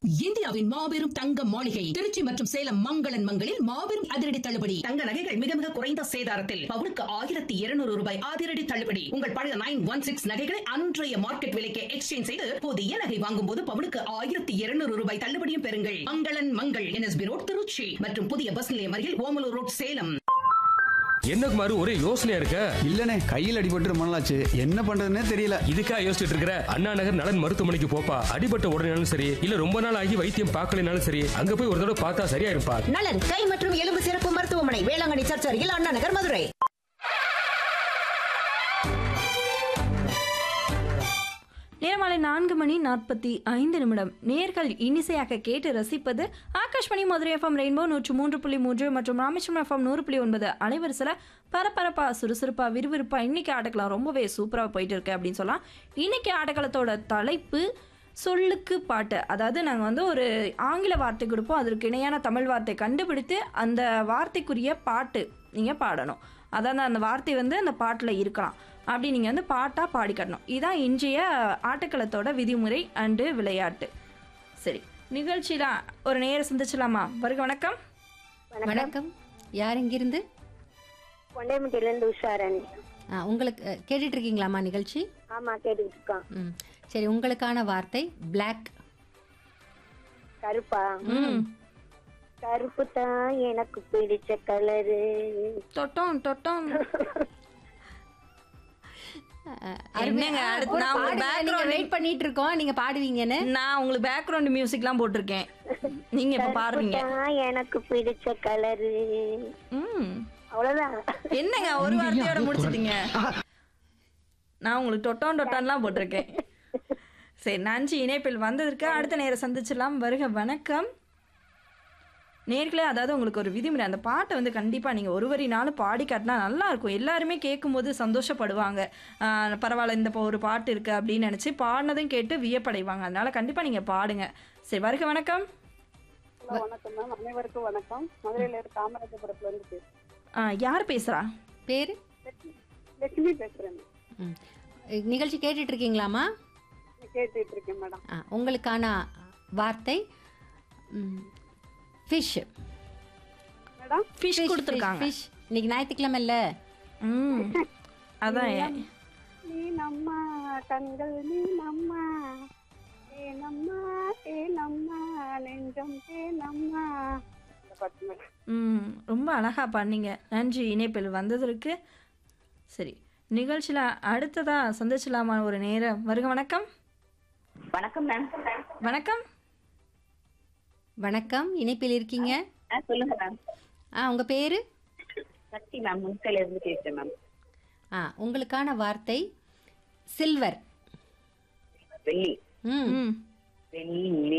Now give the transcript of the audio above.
இந்தியாவின் மாபெரும் தங்க மாளிகை திருச்சி மற்றும் சேலம் மங்களன் மங்களில் மாபெரும் அதிரடி தள்ளுபடி தங்க நகைகள் மிக மிக குறைந்த சேதாரத்தில் பவுனுக்கு ஆயிரத்தி இருநூறு ரூபாய் அதிரடி தள்ளுபடி உங்கள் பழைய நைன் ஒன் சிக்ஸ் நகைகளை அன்றைய மார்க்கெட் விலைக்கு எக்ஸ்சேஞ்ச் செய்து புதிய நகை வாங்கும் போது பவுனுக்கு ஆயிரத்தி இருநூறு ரூபாய் தள்ளுபடியும் பெறுங்கள் மங்களன் மங்கள் என்எஸ்பி ரோட் திருச்சி மற்றும் புதிய பஸ் நிலையம் அருகில் ஓமலூர் ரோட் சேலம் என்ன குமார் ஒரே யோசனையா இருக்க இல்லனே கையில் அடிபட்டு ரொம்ப நாளாச்சு என்ன பண்றதுன்னே தெரியல இதுக்கா யோசிச்சுட்டு இருக்கிற அண்ணா நகர் நலன் மருத்துவமனைக்கு போப்பா அடிபட்ட உடனேனாலும் சரி இல்ல ரொம்ப நாள் ஆகி வைத்தியம் பார்க்கலைனாலும் சரி அங்க போய் ஒரு தடவை பார்த்தா சரியா இருப்பா நலன் கை மற்றும் எலும்பு சிறப்பு மருத்துவமனை வேளாங்கண்ணி சர்ச் அருகில் அண்ணா நகர் மதுரை நேரமாலை நான்கு மணி நாற்பத்தி ஐந்து நிமிடம் நேர்கள் இனிசையாக கேட்டு ரசிப்பது ஆகாஷ்மணி மதுரை எஃப்எம் ரெயின்போ நூற்று மூன்று புள்ளி மூன்று மற்றும் ராமேஸ்வரம் எஃப்எம் நூறு புள்ளி ஒன்பது அலைவரிசையில் பரபரப்பா சுறுசுறுப்பா விறுவிறுப்பா இன்னைக்கு ஆட்டக்கலாம் ரொம்பவே சூப்பராக போயிட்டு இருக்கு அப்படின்னு சொல்லலாம் இன்னைக்கு ஆட்டக்களத்தோட தலைப்பு சொல்லுக்கு பாட்டு அதாவது நாங்கள் வந்து ஒரு ஆங்கில வார்த்தை கொடுப்போம் அதற்கு இணையான தமிழ் வார்த்தை கண்டுபிடித்து அந்த வார்த்தைக்குரிய பாட்டு நீங்கள் பாடணும் அதாவது அந்த வார்த்தை வந்து அந்த பாட்டில் இருக்கலாம் அப்படி நீங்கள் வந்து பாட்டாக பாடி காட்டணும் இதுதான் இன்றைய ஆட்டக்களத்தோட விதிமுறை அண்டு விளையாட்டு சரி நிகழ்ச்சியில் ஒரு நேரம் சந்திச்சலாமா வருக வணக்கம் வணக்கம் யார் இங்கிருந்து கொண்டைமுட்டிலேருந்து உஷாரணி ஆ, உங்களுக்கு அ, கேட்டுட்டு இருக்கீங்களாம்மா நிகழ்ச்சி ஆமா கேட்டுக்கிட்டு இருக்கோம் ம் சரி உங்களுக்கான வார்த்தை பிளாக் கருப்பா ம் கருப்பு தான் எனக்கு பிடிச்ச கலரு தொட்டோம் தொட்டோம் என்னங்க அடுத்து நான் உங்க நீங்க பேக்ரவுண்ட் வெயிட் பண்ணிட்டு இருக்கோம் நீங்க பாடுவீங்கன்னு நான் உங்களுக்கு பேக்ரவுண்ட் மியூசிக்லாம் போட்டிருக்கேன் நீங்க இப்ப பாருவீங்க தான் எனக்கு பிடிச்ச கலரு ம் அவ்வளவுதான் என்னங்க ஒரு வார்த்தையோட முடிச்சிட்டீங்க நான் உங்களுக்கு டொட்டான் டொட்டான்லாம் போட்டிருக்கேன் சரி நன்றி இணைப்பில் வந்ததற்கு அடுத்த நேரம் சந்திச்சிடலாம் வருக வணக்கம் நேர்களே அதாவது உங்களுக்கு ஒரு விதிமுறை அந்த பாட்டை வந்து கண்டிப்பாக நீங்கள் ஒரு வரி நாளும் பாடி காட்டினா நல்லா இருக்கும் எல்லாருமே கேட்கும்போது சந்தோஷப்படுவாங்க ஆஹ் பரவாயில்ல இந்த இப்போ ஒரு பாட்டு இருக்குது அப்படின்னு நினச்சி பாடினதும் கேட்டு வியப்படைவாங்க அதனால கண்டிப்பாக நீங்கள் பாடுங்க சரி வருக வணக்கம் வணக்கம் மேம் அனைவருக்கும் வணக்கம் மதுரையில இருக்க காமராஜபுரத்துல இருந்து பேசுறேன் ஆஹ் யார் பேசுகிறா பேரு லட்சுமி பேசுறேன் ம். நிகழ்ச்சி கேட்டுட்டு இருக்கீங்களாம்மா கேட்டுட்டு இருக்கேன் மேடம் ஆ, உங்களுக்கான வார்த்தை ஃபிஷ் மேடம் ஃபிஷ் கொடுத்துருக்காங்க ஃபிஷ் இன்னைக்கு ஞாயிற்றுக்கிழமை இல்லை ம் அதான் ஏன் நீ நம்மா கண்கள் நீ நம்மா ஏ நம்மா ஏ நம்மா நெஞ்சம் ஏ நம்மா இந்த பாட்டு மேடம் ம் ரொம்ப அழகாக பண்ணீங்க நன்றி இணைப்பில் வந்ததற்கு சரி நிகழ்ச்சியில் அடுத்ததாக சந்திச்சலாமா ஒரு நேரம் வருக வணக்கம் வணக்கம் மேம் வணக்கம் வணக்கம் இணைப்பில் இருக்கீங்க சொல்லுங்க மேம் ஆ உங்க பேரு சக்தி மேம் முன்கையில இருந்து பேசுறேன் மேம் ஆ உங்களுக்கான வார்த்தை சில்வர் வெள்ளி ம் ம் வெள்ளி